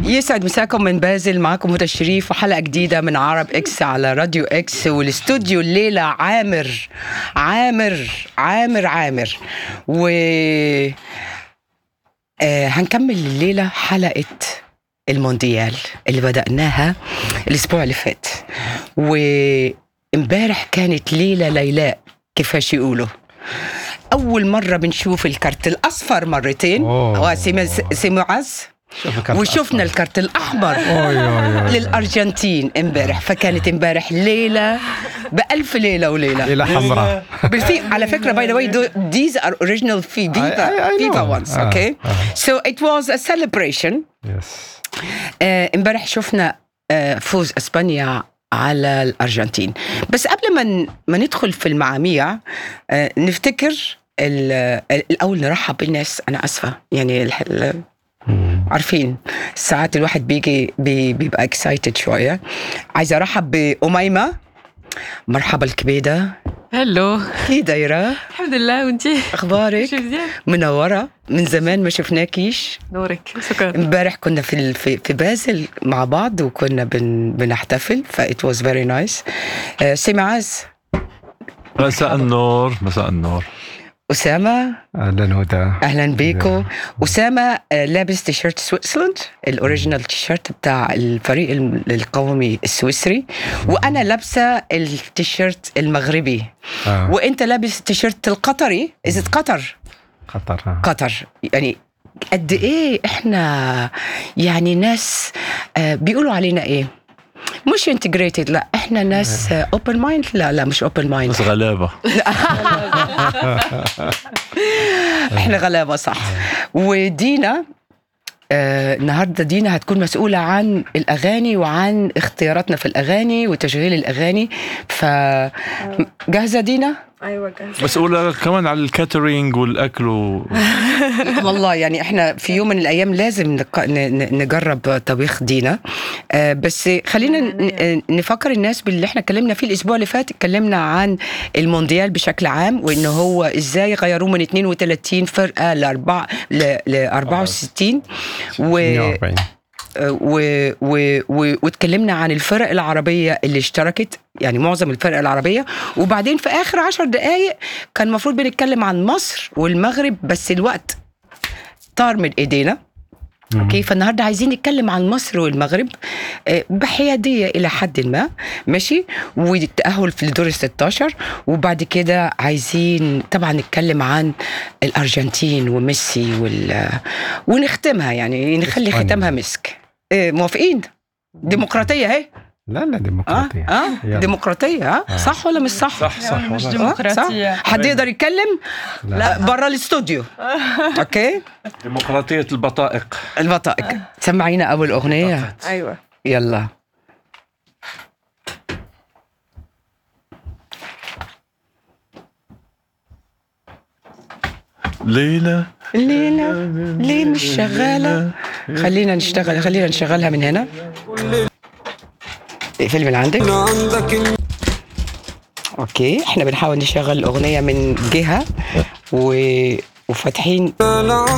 يسعد مساكم من بازل معكم هدى الشريف وحلقه جديده من عرب اكس على راديو اكس والاستوديو الليله عامر عامر عامر عامر و آه هنكمل الليله حلقه المونديال اللي بدأناها الأسبوع اللي فات وامبارح كانت ليلة ليلاء كيفاش يقولوا أول مرة بنشوف الكارت الأصفر مرتين أوه. هو سي سي معز وشفنا الكارت الأحمر للأرجنتين امبارح فكانت امبارح ليلة بألف ليلة وليلة ليلة حمراء بالفي على فكرة by the way do- these are original في I- I FIFA FIFA know. ones آه، okay آه. so it was a celebration يس آه، امبارح شفنا آه، فوز اسبانيا على الارجنتين بس قبل ما ن- ما ندخل في المعاميع آه، نفتكر ال- الاول نرحب بالناس انا اسفه يعني الح- ال- عارفين ساعات الواحد بيجي بي- بيبقى اكسايتد شويه عايزه ارحب باميمه مرحبا الكبيده هلو كي دايره الحمد لله وانتي اخبارك شو مزيان منوره من زمان ما شفناكيش نورك شكرا امبارح كنا في ال- في في بازل مع بعض وكنا بن بنحتفل فايت واز فيري نايس سي معاذ مساء النور مساء النور اسامه اهلا هدى اهلا بيكو اسامه آه، لابس تيشيرت سويسرلاند الاوريجينال تيشيرت بتاع الفريق الم- القومي السويسري وانا لابسه التيشيرت المغربي آه. وانت لابس التيشيرت القطري از قطر قطر آه. قطر يعني قد ايه احنا يعني ناس آه، بيقولوا علينا ايه مش انتجريتد لا احنا ناس اوبن مايند لا لا مش اوبن مايند بس غلابه احنا غلابه صح ودينا آه النهارده دينا هتكون مسؤوله عن الاغاني وعن اختياراتنا في الاغاني وتشغيل الاغاني ف جاهزه دينا ايوه جاهزة مسؤوله كمان على الكاترينج والاكل و... والله يعني احنا في يوم من الايام لازم نق- ن- ن- نجرب طبيخ دينا آه، بس خلينا ن- نفكر الناس باللي احنا اتكلمنا فيه الاسبوع اللي فات اتكلمنا عن المونديال بشكل عام وان هو ازاي غيروه من 32 فرقه ل 4 ل 64 و 42 و و و واتكلمنا عن الفرق العربية اللي اشتركت يعني معظم الفرق العربية وبعدين في آخر عشر دقايق كان المفروض بنتكلم عن مصر والمغرب بس الوقت طار من ايدينا اوكي فالنهارده عايزين نتكلم عن مصر والمغرب آه، بحياديه الى حد ما ماشي والتاهل في الدور ال 16 وبعد كده عايزين طبعا نتكلم عن الارجنتين وميسي وال ونختمها يعني نخلي إسبانيا. ختامها مسك آه، موافقين ديمقراطيه اهي لا لا اه ديمقراطية اه يلا. ديمقراطيه اه صح ولا مش صح؟ صح صح مش والله. ديمقراطية. آه، صح؟ حد يقدر يتكلم؟ لا برا الاستوديو اوكي ديمقراطيه البطائق البطائق سمعينا اول اغنيه ايوه يلا ليلى ليلى ليه مش شغالة خلينا نشتغل خلينا نشغلها من هنا اقفل من عندك اوكي احنا بنحاول نشغل الاغنية من جهة و... وفاتحين